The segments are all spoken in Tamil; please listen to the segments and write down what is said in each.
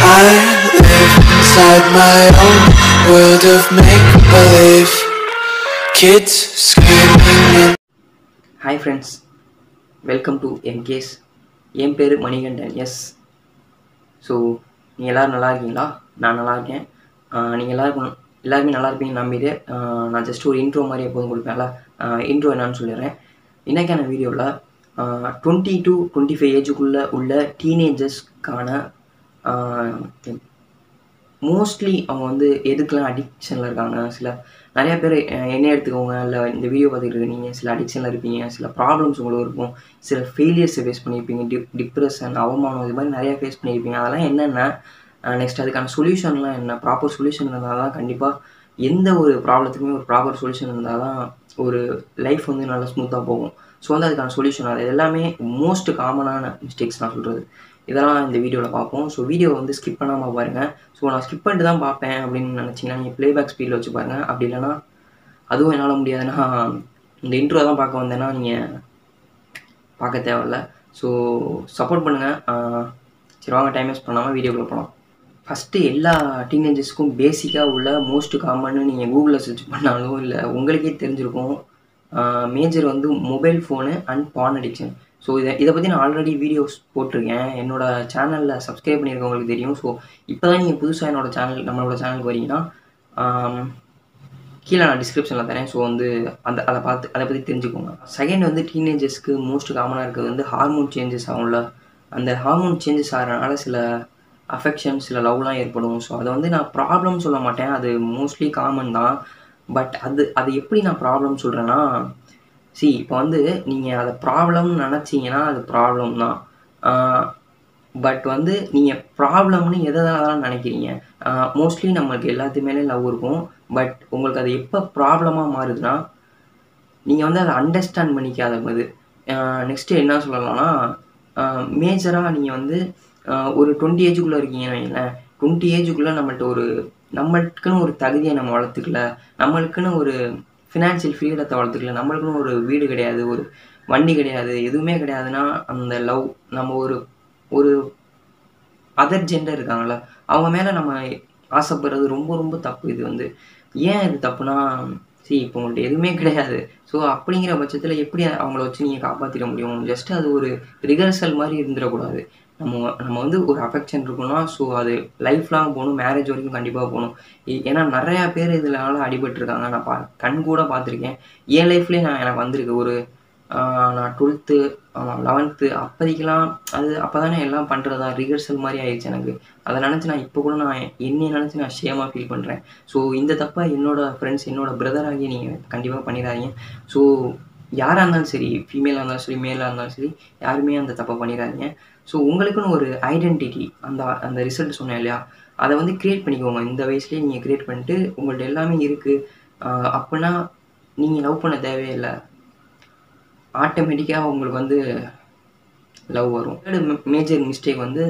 I live inside my own world of make believe. Kids screaming in hi friends welcome to MK's என் பேர் மணிகண்டன் எஸ் ஸோ நீங்கள் எல்லோரும் நல்லா இருக்கீங்களா நான் நல்லா இருக்கேன் நீங்கள் எல்லாருக்கும் எல்லாருமே நல்லா இருப்பீங்கன்னு நம்பிட்டு ஆஹ் நான் ஜஸ்ட் ஒரு இன்ட்ரோ மாதிரி எப்போதும் கொடுப்பேன்ல இன்ட்ரோ என்னன்னு சொல்லிடுறேன் இன்றைக்கான வீடியோவில் டுவெண்ட்டி டு டுவெண்ட்டி ஃபைவ் ஏஜுக்குள்ளே உள்ள டீனேஜர்ஸ்க்கான மோஸ்ட்லி அவங்க வந்து எதுக்கெல்லாம் அடிக்ஷனில் இருக்காங்க சில நிறைய பேர் அஹ், என்ன எடுத்துக்கோங்க இல்லை இந்த வீடியோ பார்த்துட்டு இருக்கீங்க சில அடிக்ஷனில் இருப்பீங்க சில ப்ராப்ளம்ஸ் உங்களுக்கு இருக்கும் சில ஃபெயிலியர்ஸை ஃபேஸ் பண்ணியிருப்பீங்க டிப் டிப்ரெஷன் அவமானம் இது மாதிரி நிறைய ஃபேஸ் பண்ணியிருப்பீங்க அதெல்லாம் என்னென்ன நெக்ஸ்ட் அதுக்கான சொல்யூஷன்லாம் என்ன ப்ராப்பர் சொல்யூஷன் இருந்தால் தான் கண்டிப்பாக எந்த ஒரு ப்ராப்ளத்துக்குமே ஒரு ப்ராப்பர் சொல்யூஷன் இருந்தால் தான் ஒரு லைஃப் வந்து நல்லா ஸ்மூத்தாக போகும் ஸோ வந்து அதுக்கான சொல்யூஷன் அது எல்லாமே மோஸ்ட் காமனான மிஸ்டேக்ஸ் நான் சொல்கிறது இதெல்லாம் இந்த வீடியோவில் பார்ப்போம் ஸோ வீடியோ வந்து ஸ்கிப் பண்ணாமல் பாருங்கள் ஸோ நான் ஸ்கிப் பண்ணிட்டு தான் பார்ப்பேன் அப்படின்னு நினச்சிங்கன்னா நீங்கள் ப்ளேபேக் ஸ்பீடில் வச்சு பாருங்கள் அப்படி இல்லைன்னா அதுவும் என்னால் முடியாதுன்னா இந்த இன்ட்ரோ தான் பார்க்க வந்தேன்னா நீங்கள் பார்க்க தேவையில்ல ஸோ சப்போர்ட் பண்ணுங்கள் சரி வாங்க டைம் வேஸ்ட் பண்ணாமல் வீடியோக்குள்ளே போகலாம் ஃபஸ்ட்டு எல்லா டீனேஜர்ஸ்க்கும் பேசிக்காக உள்ள மோஸ்ட் காமன்னு நீங்கள் கூகுளில் சர்ச் பண்ணாலும் இல்லை உங்களுக்கே தெரிஞ்சிருக்கும் மேஜர் வந்து மொபைல் ஃபோனு அண்ட் பான் அடிக்ஷன் ஸோ இதை இதை பற்றி நான் ஆல்ரெடி வீடியோஸ் போட்டிருக்கேன் என்னோட சேனலில் சப்ஸ்கிரைப் பண்ணியிருக்கவங்களுக்கு தெரியும் ஸோ இப்போ தான் நீங்கள் புதுசாக என்னோட சேனல் நம்மளோட சேனலுக்கு வரீங்கன்னா ஆம், கீழே நான் டிஸ்கிரிப்ஷனில் தரேன் ஸோ வந்து அந்த அதை பார்த்து அதை பற்றி தெரிஞ்சுக்கோங்க செகண்ட் வந்து டீனேஜர்ஸ்க்கு மோஸ்ட் காமனாக இருக்கிறது வந்து ஹார்மோன் சேஞ்சஸ் ஆகும்ல அந்த ஹார்மோன் சேஞ்சஸ் ஆகிறனால சில அஃபெக்ஷன் சில லவ்லாம் ஏற்படும் ஸோ அதை வந்து நான் ப்ராப்ளம் சொல்ல மாட்டேன் அது மோஸ்ட்லி காமன் தான் பட் அது அது எப்படி நான் ப்ராப்ளம் சொல்கிறேன்னா சி இப்போ வந்து நீங்கள் அதை ப்ராப்ளம்னு நினச்சிங்கன்னா அது ப்ராப்ளம் தான் பட் வந்து நீங்கள் ப்ராப்ளம்னு எதெல்லாம் நினைக்கிறீங்க மோஸ்ட்லி நம்மளுக்கு எல்லாத்துமேலே லவ் இருக்கும் பட் உங்களுக்கு அது எப்போ ப்ராப்ளமாக மாறுதுன்னா நீங்கள் வந்து அதை அண்டர்ஸ்டாண்ட் பண்ணிக்காத போது நெக்ஸ்ட்டு என்ன சொல்லலாம்னா மேஜராக நீங்கள் வந்து ஆஹ் ஒரு டுவெண்ட்டி ஏஜுக்குள்ளே இருக்கீங்கன்னு வைங்களேன் டுவெண்ட்டி ஏஜுக்குள்ளே நம்மள்ட்ட ஒரு நம்மளுக்குன்னு ஒரு தகுதியை நம்ம வளர்த்துக்கல நம்மளுக்குன்னு ஒரு ஃபினான்ஷியல் ஃப்ரீடத்தை வளர்த்துக்கல நம்மளுக்குன்னு ஒரு வீடு கிடையாது ஒரு வண்டி கிடையாது எதுவுமே கிடையாதுன்னா அந்த லவ் நம்ம ஒரு ஒரு அதர் ஜெண்டர் இருக்காங்கல்ல அவங்க மேலே நம்ம ஆசைப்படுறது ரொம்ப ரொம்ப தப்பு இது வந்து ஏன் இது தப்புனா சரி இப்போ உங்கள்ட்ட எதுவுமே கிடையாது ஸோ அப்படிங்கிற பட்சத்தில் எப்படி அவங்கள வச்சு நீங்கள் காப்பாற்றிட முடியும் ஜஸ்ட் அது ஒரு ரிகர்சல் மாதிரி இருந்துடக்கூடாது நம்ம நம்ம வந்து ஒரு அஃபெக்ஷன் இருக்குன்னா ஸோ அது லைஃப் லாங் போகணும் மேரேஜ் வரைக்கும் கண்டிப்பாக போகணும் ஏ- ஏன்னா நிறையா பேர் இதனால அடிபட்டிருக்காங்க நான் பா கண் கூட பார்த்துருக்கேன் என் லைஃப்லேயே நான் எனக்கு வந்திருக்கு ஒரு ஆஹ் நான் டுவெல்த்து ஆமாம் லெவன்த்து அப்போதைக்கெல்லாம் அது அப்போ தானே எல்லாம் பண்ணுறதா ரிகர்சல் மாதிரி ஆயிடுச்சு எனக்கு அதை நினச்சி நான் இப்போ கூட நான் என்னைய நினச்சி நான் ஷேமாக ஃபீல் பண்ணுறேன் ஸோ இந்த தப்பை என்னோட ஃப்ரெண்ட்ஸ் என்னோட பிரதர் ஆகிய நீங்கள் கண்டிப்பாக பண்ணிடாதீங்க ஸோ யாராக இருந்தாலும் சரி ஃபீமேலாக இருந்தாலும் சரி மேலாக இருந்தாலும் சரி யாருமே அந்த தப்பை பண்ணிடாதீங்க ஸோ உங்களுக்குன்னு ஒரு ஐடென்டிட்டி அந்த அந்த ரிசல்ட் சொன்னேன் இல்லையா அதை வந்து க்ரியேட் பண்ணிக்கோங்க இந்த வயசுலேயே நீங்கள் க்ரியேட் பண்ணிட்டு உங்கள்ட்ட எல்லாமே இருக்குது அப்படின்னா நீங்கள் லவ் பண்ண தேவையில்லை ஆட்டோமேட்டிக்காக உங்களுக்கு வந்து லவ் வரும் மேஜர் மிஸ்டேக் வந்து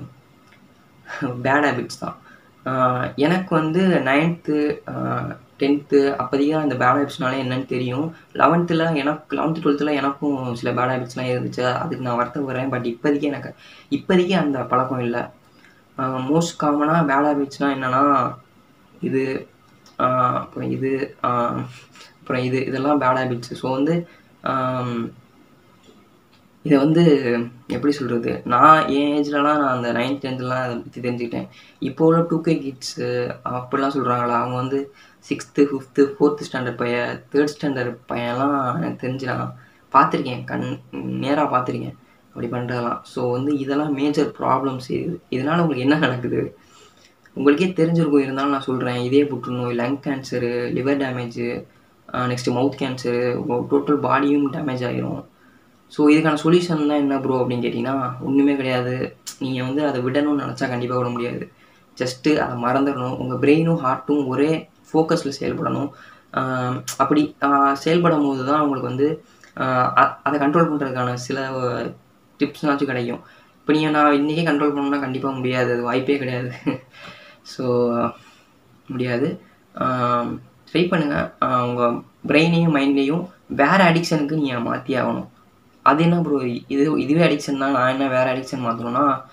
பேட் ஹேபிட்ஸ் தான் ஆஹ் எனக்கு வந்து நைன்த்து டென்த்து அப்போதைக்கு அந்த பேட் ஹேபிட்ஸ்னாலே என்னன்னு தெரியும் லெவன்த்தில் எனக்கு லெவன்த்து டுவெல்த்தில் எனக்கும் சில பேட் ஹேபிட்ஸ்லாம் இருந்துச்சு அதுக்கு நான் வருத்தப்படுறேன் பட் இப்போதைக்கு எனக்கு இப்போதைக்கு அந்த பழக்கம் இல்லை மோஸ்ட் காமனாக பேட் ஹேபிட்ஸ்னால் என்னென்னா இது ஆஹ் அப்புறம் இது ஆஹ் அப்புறம் இது இதெல்லாம் பேட் ஹேபிட்ஸ் ஸோ வந்து ஆம், இதை வந்து எப்படி சொல்கிறது நான் என் ஏஜ்லலாம் நான் அந்த நைன்த் டென்த்லாம் அதை பற்றி தெரிஞ்சுக்கிட்டேன் இப்போ உள்ள டூ கே கிட்ஸு அப்படிலாம் சொல்கிறாங்களா அவங்க வந்து சிக்ஸ்த்து ஃபிஃப்த்து ஃபோர்த்து ஸ்டாண்டர்ட் பையன் தேர்ட் ஸ்டாண்டர்ட் பையன்லாம் எனக்கு தெரிஞ்சு நான் பார்த்துருக்கேன் கண் நேராக பார்த்துருக்கேன் அப்படி பண்ணுறதெல்லாம் ஸோ வந்து இதெல்லாம் மேஜர் ப்ராப்ளம்ஸ் இது இதனால் உங்களுக்கு என்ன நடக்குது உங்களுக்கே தெரிஞ்சிருக்கும் இருந்தாலும் நான் சொல்கிறேன் இதே புற்றுநோய் lung cancer liver damage next mouth cancer total பாடியும் டேமேஜ் ஆயிரும் ஸோ இதுக்கான சொல்யூஷன் தான் என்ன ப்ரோ அப்படின்னு கேட்டிங்கன்னா ஒன்றுமே கிடையாது நீங்கள் வந்து அதை விடணும்னு நினச்சா கண்டிப்பாக விட முடியாது ஜஸ்ட்டு அதை மறந்துடணும் உங்கள் பிரெயினும் ஹார்ட்டும் ஒரே ஃபோக்கஸில் செயல்படணும் ஆஹ் அப்படி ஆஹ் செயல்படும் போது தான் உங்களுக்கு வந்து ஆஹ் அ- அதை கண்ட்ரோல் பண்ணுறதுக்கான சில டிப்ஸ்னாச்சும் கிடைக்கும் இப்போ நீங்கள் நான் இன்றைக்கே கண்ட்ரோல் பண்ணணும்னா கண்டிப்பாக முடியாது அது வாய்ப்பே கிடையாது ஸோ முடியாது ட்ரை பண்ணுங்கள் உங்கள் பிரெயினையும் மைண்டையும் வேறு அடிக்ஷனுக்கு நீங்கள் மாற்றி ஆகணும் அது என்ன ப்ரோ இது இதுவே அடிக்ஷன் தான் நான் என்ன வேறு அடிக்ஷன் மாற்றணும்னா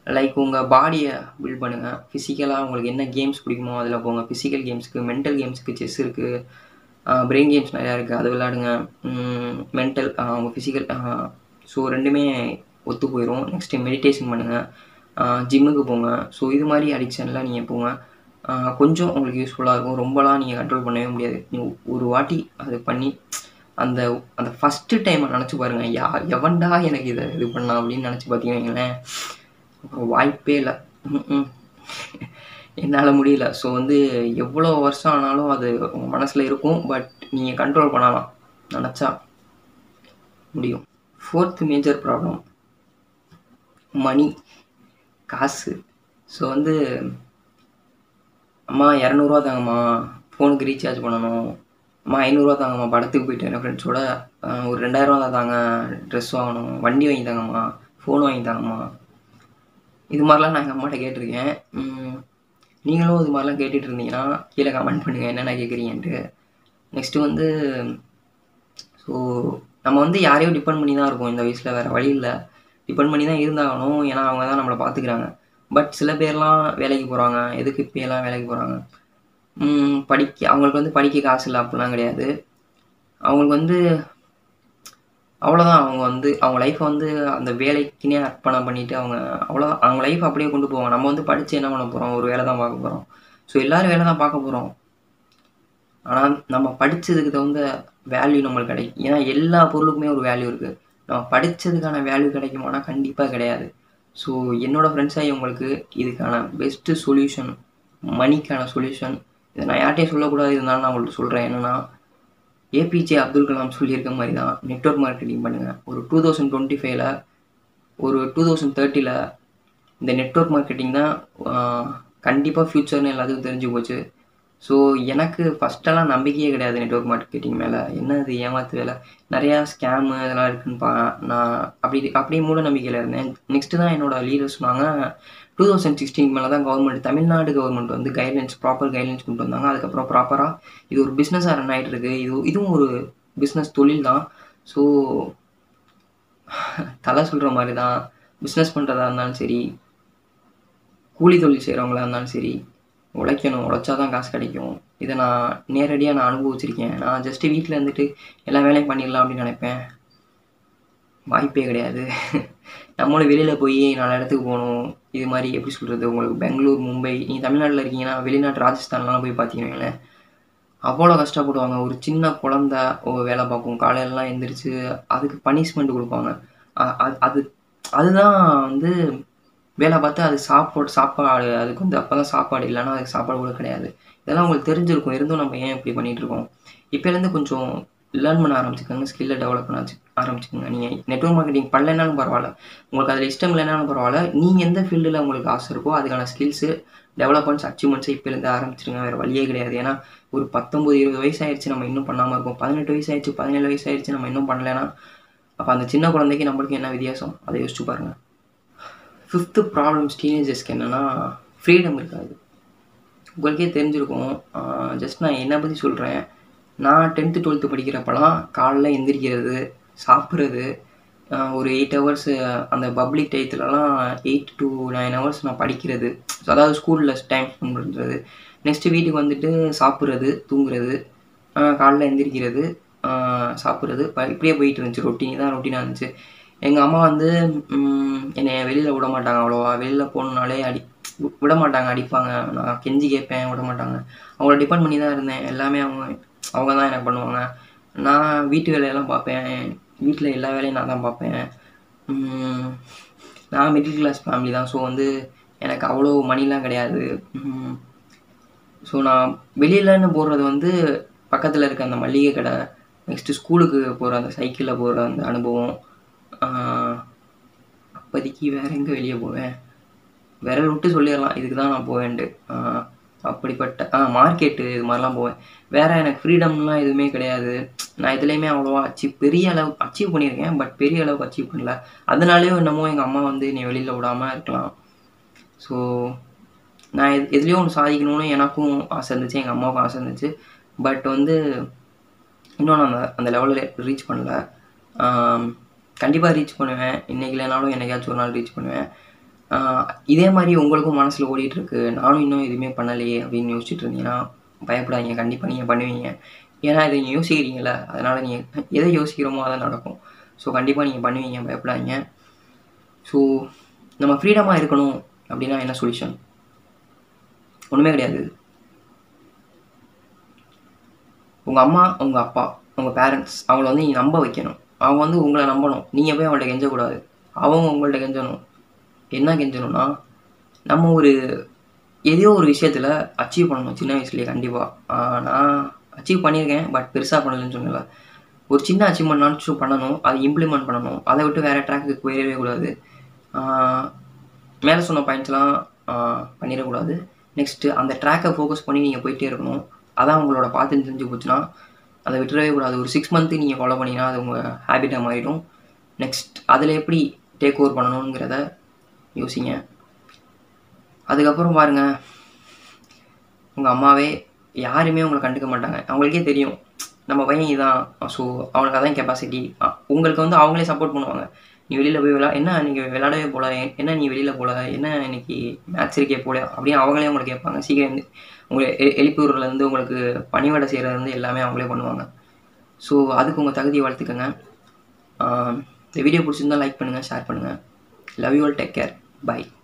லைக் உங்கள் பாடியை பில்ட் பண்ணுங்கள் ஃபிசிக்கலாக உங்களுக்கு என்ன கேம்ஸ் பிடிக்குமோ அதில் போங்க ஃபிசிக்கல் கேம்ஸ்க்கு மென்டல் கேம்ஸ்க்கு செஸ் இருக்குது பிரெயின் கேம்ஸ் நிறையா இருக்குது அது விளாடுங்க மென்டல் அவங்க ஃபிசிக்கல் ஸோ ரெண்டுமே ஒத்து போயிடும் நெக்ஸ்ட்டு மெடிடேஷன் பண்ணுங்கள் ஜிம்முக்கு போங்க ஸோ இது மாதிரி அடிக்ஷன்லாம் நீங்கள் போங்க ஆஹ் கொஞ்சம் உங்களுக்கு யூஸ்ஃபுல்லாக இருக்கும் ரொம்பலாம் நீங்கள் கண்ட்ரோல் பண்ணவே முடியாது நீ ஒரு வாட்டி அது பண்ணி அந்த அந்த ஃபஸ்ட்டு டைமை நினச்சி பாருங்கள் யா எவன்டா எனக்கு இதை இது பண்ணா அப்படின்னு நினச்சி பார்த்தீங்கன்னு வைங்களேன் அப்புறம் வாய்ப்பே இல்லை என்னால் முடியல ஸோ வந்து எவ்வளோ வருஷம் ஆனாலும் அது உங்கள் மனசில் இருக்கும் பட் நீங்கள் கண்ட்ரோல் பண்ணலாம் நினச்சா முடியும் ஃபோர்த் மேஜர் ப்ராப்ளம் மணி காசு ஸோ வந்து அம்மா இரநூறுவா தாங்கம்மா ஃபோனுக்கு ரீசார்ஜ் பண்ணணும் அம்மா ஐநூறுரூவா தாங்கம்மா படத்துக்கு போயிட்டு என் ஃப்ரெண்ட்ஸோட ஒரு ரெண்டாயிரரூவா தான் தாங்க ட்ரெஸ் வாங்கணும் வண்டி வாங்கி தாங்கம்மா ஃபோன் வாங்கி தாங்கம்மா இது மாதிரிலாம் நான் எங்கள் அம்மாட்ட கேட்டிருக்கேன் உம், நீங்களும் இது மாதிரிலாம் கேட்டுட்டு இருந்தீங்கன்னா கீழே கமெண்ட் பண்ணுங்கள் என்னென்ன கேட்குறீங்கன்ட்டு நெக்ஸ்ட்டு வந்து ஸோ நம்ம வந்து யாரையும் டிபெண்ட் பண்ணி தான் இருக்கோம் இந்த வயசில் வேறு வழி இல்லை டிபெண்ட் பண்ணி தான் இருந்தாகணும் ஏன்னா அவங்க தான் நம்மளை பார்த்துக்கிறாங்க பட் சில பேர்லாம் வேலைக்கு போகிறாங்க எதுக்கு இப்போலாம் வேலைக்கு போகிறாங்க படிக்க அவங்களுக்கு வந்து படிக்க காசு இல்லை அப்படிலாம் கிடையாது அவங்களுக்கு வந்து அவ்வளோதான் அவங்க வந்து அவங்க லைஃப்பை வந்து அந்த வேலைக்குன்னே அர்ப்பணம் பண்ணிட்டு அவங்க அவ்வளோதான் அவங்க லைஃப் அப்படியே கொண்டு போவாங்க நம்ம வந்து படித்து என்ன பண்ண போகிறோம் ஒரு வேலை தான் பார்க்க போகிறோம் ஸோ எல்லோரும் வேலை தான் பார்க்க போகிறோம் ஆனால் நம்ம படித்ததுக்கு தகுந்த வேல்யூ நம்மளுக்கு கிடைக்கும் ஏன்னா எல்லா பொருளுக்குமே ஒரு வேல்யூ இருக்குது நம்ம படித்ததுக்கான வேல்யூ கிடைக்குமானா கண்டிப்பாக கிடையாது ஸோ என்னோடய ஃப்ரெண்ட்ஸாக உங்களுக்கு இதுக்கான பெஸ்ட்டு சொல்யூஷன் மணிக்கான சொல்யூஷன் இதை நான் யார்கிட்டையும் சொல்லக்கூடாது இருந்தாலும் நான் உங்களுக்கு சொல்கிறேன் என்னென்னா ஏபிஜே அப்துல் கலாம் சொல்லியிருக்க மாதிரி தான் நெட்ஒர்க் மார்க்கெட்டிங் பண்ணுங்கள் ஒரு டூ தௌசண்ட் டுவெண்ட்டி ஃபைவ்ல ஒரு டூ தௌசண்ட் தேர்ட்டியில் இந்த நெட்ஒர்க் மார்க்கெட்டிங் தான் கண்டிப்பாக ஃப்யூச்சர்னு எல்லாத்துக்கும் தெரிஞ்சு போச்சு ஸோ எனக்கு ஃபஸ்ட்டெல்லாம் நம்பிக்கையே கிடையாது நெட்ஒர்க் மார்க்கெட்டிங் மேலே என்ன இது ஏமாத்து வேலை நிறையா ஸ்கேமு இதெல்லாம் இருக்குன்னு பா நான் அப்படி அப்படியே மூட நம்பிக்கையில் இருந்தேன் நெக்ஸ்ட்டு தான் என்னோட லீடர் சொன்னாங்க டூ தௌசண்ட் சிக்ஸ்டீன் மேலே தான் கவர்மெண்ட் தமிழ்நாடு கவர்மெண்ட் வந்து கைட்லைன்ஸ் ப்ராப்பர் கைட்லைன்ஸ் கொண்டு வந்தாங்க அதுக்கப்புறம் ப்ராப்பராக இது ஒரு பிஸ்னஸாக ரன் ஆகிட்டு இருக்கு இது இதுவும் ஒரு பிஸ்னஸ் தொழில் தான் ஸோ தலை சொல்கிற மாதிரி தான் பிஸ்னஸ் பண்ணுறதா இருந்தாலும் சரி கூலி தொழில் செய்கிறவங்களா இருந்தாலும் சரி உழைக்கணும் உழைச்சா தான் காசு கிடைக்கும் இதை நான் நேரடியாக நான் அனுபவிச்சிருக்கேன் நான் ஜஸ்ட்டு வீட்டில் இருந்துட்டு எல்லா வேலையும் பண்ணிடலாம் அப்படின்னு நினைப்பேன் வாய்ப்பே கிடையாது நம்மளும் வெளியில் போய் நாலு இடத்துக்கு போகணும் இது மாதிரி எப்படி சொல்கிறது உங்களுக்கு பெங்களூர் மும்பை நீ தமிழ்நாட்டில் இருக்கீங்கன்னா வெளிநாட்டு ராஜஸ்தான்லாம் போய் பார்த்தீங்கன்னா அவ்வளோ கஷ்டப்படுவாங்க ஒரு சின்ன குழந்த வேலை பார்க்கும் காலையிலலாம் எந்திரிச்சு அதுக்கு பனிஷ்மெண்ட் கொடுப்பாங்க அ- அது அது அதுதான் வந்து வேலை பார்த்து அது சாப்பாடு சாப்பாடு அதுக்கு வந்து அப்போ தான் சாப்பாடு இல்லைன்னா அதுக்கு சாப்பாடு கூட கிடையாது இதெல்லாம் உங்களுக்கு தெரிஞ்சிருக்கும் இருந்தும் நம்ம ஏன் இப்படி பண்ணிட்டு இருக்கோம் இப்போலேருந்து கொஞ்சம் லேர்ன் பண்ண ஆரம்பிச்சுக்கோங்க ஸ்கில்லை டெவலப் பண்ண ஆரம்பிச்சு- ஆரம்பிச்சுக்கோங்க நீங்கள் நெட்ஒர்க் மார்க்கெட்டிங் பண்ணலைனாலும் பரவாயில்ல உங்களுக்கு அதில் இஷ்டம் இல்லைனாலும் பரவாயில்ல நீங்கள் எந்த ஃபீல்டில் உங்களுக்கு ஆசை இருக்கோ அதுக்கான ஸ்கில்ஸு டெவலப்மெண்ட்ஸ் அச்சீவ்மெண்ட்ஸை இப்போலேருந்து ஆரம்பிச்சிருங்க வேறு வழியே கிடையாது ஏன்னா ஒரு பத்தொம்பது இருபது வயசு ஆயிடுச்சு நம்ம இன்னும் பண்ணாமல் இருக்கோம் பதினெட்டு வயசு ஆயிடுச்சு பதினேழு வயசு ஆயிடுச்சு நம்ம இன்னும் பண்ணலைன்னா அப்போ அந்த சின்ன குழந்தைக்கு நம்மளுக்கு என்ன வித்தியாசம் அதை யோசிச்சு பாருங்கள் ஃபிஃப்த்து ப்ராப்ளம்ஸ் டீனேஜர்ஸ்க்கு என்னென்னா ஃப்ரீடம் இருக்காது உங்களுக்கே தெரிஞ்சிருக்கும் ஜஸ்ட் நான் என்னை பற்றி சொல்கிறேன் நான் டென்த்து டுவெல்த்து படிக்கிறப்பலாம் காலைல எந்திரிக்கிறது சாப்பிட்றது ஒரு எயிட் ஹவர்ஸ் அந்த பப்ளிக் டயத்துலலாம் எயிட் டு நைன் ஹவர்ஸ் நான் படிக்கிறது அதாவது ஸ்கூலில் டைம் ஸ்பெண்ட் பண்ணுறது நெக்ஸ்ட்டு வீட்டுக்கு வந்துட்டு சாப்பிட்றது தூங்குறது ஆஹ் காலைல எந்திரிக்கிறது ஆஹ் சாப்பிட்றது ப- இப்படியே போயிட்டு இருந்துச்சு ரொட்டீன் தான் ரொட்டீனாக இருந்துச்சு எங்கள் அம்மா வந்து ம், என்னை வெளியில் விட மாட்டாங்க அவ்வளோவா வெளியில் போகணுன்னாலே அடி வி- விட மாட்டாங்க அடிப்பாங்க நான் கெஞ்சி கேட்பேன் விட மாட்டாங்க அவங்கள டிபெண்ட் பண்ணி தான் இருந்தேன் எல்லாமே அவங்க அவங்க தான் எனக்கு பண்ணுவாங்க நான் வீட்டு வேலையெல்லாம் பார்ப்பேன் வீட்டில் எல்லா வேலையும் நான் தான் பார்ப்பேன் ம், நான் மிடில் கிளாஸ் ஃபேமிலி தான் ஸோ வந்து எனக்கு அவ்வளோ மணிலாம் கிடையாது ஸோ நான் வெளியிலன்னு போடுறது வந்து பக்கத்தில் இருக்க அந்த மளிகை கடை நெக்ஸ்ட்டு ஸ்கூலுக்கு போகிற அந்த சைக்கிளில் போகிற அந்த அனுபவம் ஆஹ், அப்போதைக்கு வேறு எங்கே வெளியே போவேன் விரல் விட்டு சொல்லிடலாம் இதுக்கு தான் நான் போவேன்ட்டு ஆஹ், அப்படிப்பட்ட ஆ மார்க்கெட்டு இது மாதிரிலாம் போவேன் வேறு எனக்கு ஃப்ரீடம்லாம் எதுவுமே கிடையாது நான் இதுலேயுமே அவ்வளோவா அச்சீவ் பெரிய அளவு அச்சீவ் பண்ணியிருக்கேன் பட் பெரிய அளவுக்கு அச்சீவ் பண்ணல அதனாலேயோ என்னமோ எங்கள் அம்மா வந்து என்னை வெளியில் விடாமல் இருக்கலாம் ஸோ நான் எது எதுலேயும் ஒன்று சாதிக்கணும்னு எனக்கும் ஆசை இருந்துச்சு எங்கள் அம்மாவுக்கும் ஆசை இருந்துச்சு பட் வந்து இன்னும் நான் அந்த அந்த லெவலில் ரீச் பண்ணல கண்டிப்பாக ரீச் பண்ணுவேன் இன்றைக்கி இல்லைனாலும் என்னைக்காச்சும் ஒரு நாள் ரீச் பண்ணுவேன் ஆஹ் இதே மாதிரி உங்களுக்கும் மனசில் ஓடிட்டுருக்கு நானும் இன்னும் எதுவுமே பண்ணலையே அப்படின்னு யோசிச்சுட்டு இருந்தீங்கன்னா பயப்படாதீங்க கண்டிப்பாக நீங்கள் பண்ணுவீங்க ஏன்னா இதை நீங்கள் யோசிக்கிறீங்கள அதனால் நீங்கள் எதை யோசிக்கிறோமோ அதான் நடக்கும் ஸோ கண்டிப்பாக நீங்கள் பண்ணுவீங்க பயப்படாதீங்க ஸோ நம்ம ஃப்ரீடமாக இருக்கணும் அப்படின்னா என்ன சொல்யூஷன் ஒன்றுமே கிடையாது உங்கள் அம்மா உங்கள் அப்பா உங்கள் பேரண்ட்ஸ் அவங்கள வந்து நீங்கள் நம்ப வைக்கணும் அவங்க வந்து உங்களை நம்பணும் நீங்கள் போய் அவங்கள்ட்ட கெஞ்சக்கூடாது அவங்க உங்கள்ட்ட கெஞ்சணும் என்ன கெஞ்சணும்னா நம்ம ஒரு எதையோ ஒரு விஷயத்தில் அச்சீவ் பண்ணணும் சின்ன வயசுலேயே கண்டிப்பாக நான் அச்சீவ் பண்ணியிருக்கேன் பட் பெருசாக பண்ணலன்னு சொன்னல ஒரு சின்ன அச்சீவ்மெண்ட்னாச்சும் பண்ணணும் அதை இம்ப்ளிமெண்ட் பண்ணணும் அதை விட்டு வேறு ட்ராக்குக்கு போயிடவே கூடாது மேலே சொன்ன பாயிண்ட்ஸ்லாம் பண்ணிடக்கூடாது நெக்ஸ்ட்டு அந்த ட்ராக்கை ஃபோக்கஸ் பண்ணி நீங்கள் போயிட்டே இருக்கணும் அதான் உங்களோட பார்த்து தெரிஞ்சு போச்சுன்னா அதை விட்டுறவே கூடாது ஒரு சிக்ஸ் மந்த்து நீங்கள் ஃபாலோ பண்ணிங்கன்னா அது உங்கள் ஹேபிட்டாக மாறிடும் நெக்ஸ்ட் அதில் எப்படி டேக் ஓவர் பண்ணணுங்கிறத யோசிங்க அதுக்கப்புறம் பாருங்கள் உங்கள் அம்மாவே யாருமே உங்களை கண்டுக்க மாட்டாங்க அவங்களுக்கே தெரியும் நம்ம பையன் இதான் ஸோ அவனுக்கு அதான் கெப்பாசிட்டி உங்களுக்கு வந்து அவங்களே சப்போர்ட் பண்ணுவாங்க நீ வெளியில் போய் விளா என்ன நீங்கள் விளையாடவே போல என்ன நீ வெளியில் போல என்ன இன்னைக்கு மேட்ச் இருக்கே போல அப்படின்னு அவங்களே உங்களை கேட்பாங்க சீக்கிரம் வந்து உங்களை எ- எழுப்பி விடுறதுலேருந்து உங்களுக்கு பணிவிடை செய்கிறதுலேருந்து எல்லாமே அவங்களே பண்ணுவாங்க ஸோ அதுக்கு உங்கள் தகுதியை வளர்த்துக்கங்க ஆஹ் இந்த வீடியோ பிடிச்சிருந்தா லைக் பண்ணுங்கள் ஷேர் பண்ணுங்கள் love you all take care by